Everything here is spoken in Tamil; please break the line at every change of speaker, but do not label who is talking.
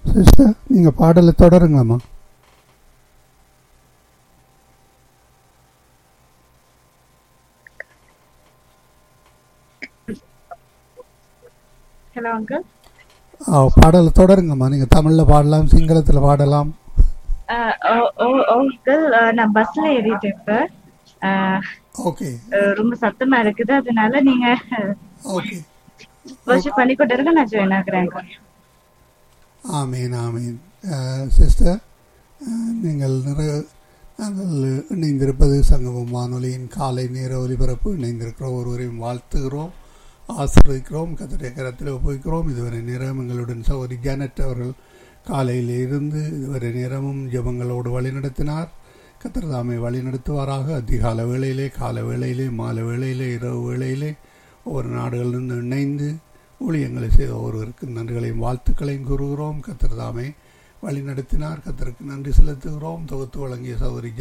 சிஸ்டர் நீங்கள் பாடலை தொடருங்கம்மா
ஹலோ அங்கிள்
ஆ, பாடலை தொடருங்கம்மா நீங்கள் தமிழில் பாடலாம் சிங்களத்தில் பாடலாம்
அங்கிள் நான் பஸ்ல ஏறிட்டேன் இப்ப அஹ்,
ஓகே
அஹ், ரொம்ப சத்தமா இருக்குது அதனால நீங்க
ஓகே
வர்ஷிப் பண்ணி கொண்டிருங்க நான் ஜாயின் ஆகுறேன் uncle.
ஆமீன் ஆமீன் சிஸ்டர் நீங்கள் நிறைய நாங்கள் இணைந்திருப்பது சங்கமம் வானொலியின் காலை நேர ஒலிபரப்பு இணைந்திருக்கிற ஒருவரையும் வாழ்த்துகிறோம் ஆசீர்வதிக்கிறோம் கத்தடைய கரத்தில் ஒப்புவிக்கிறோம் இதுவரை நேரம் எங்களுடன் சகோதரி ஜானட் அவர்கள் காலையில் இருந்து இதுவரை நேரமும் ஜெபங்களோடு வழிநடத்தினார் கத்தர் தாமை வழிநடத்துவாராக அதிகால வேளையிலே கால வேளையிலே மாலை வேளையிலே இரவு வேளையிலே ஒவ்வொரு நாடுகளிலிருந்து இணைந்து ஊழியங்களை செய்த ஒருவருக்கு நன்றிகளையும் வாழ்த்துக்களையும் கூறுகிறோம் கத்தர் தாமே வழி நடத்தினார் கத்தருக்கு நன்றி செலுத்துகிறோம் தொகுத்து வழங்கிய சௌதரி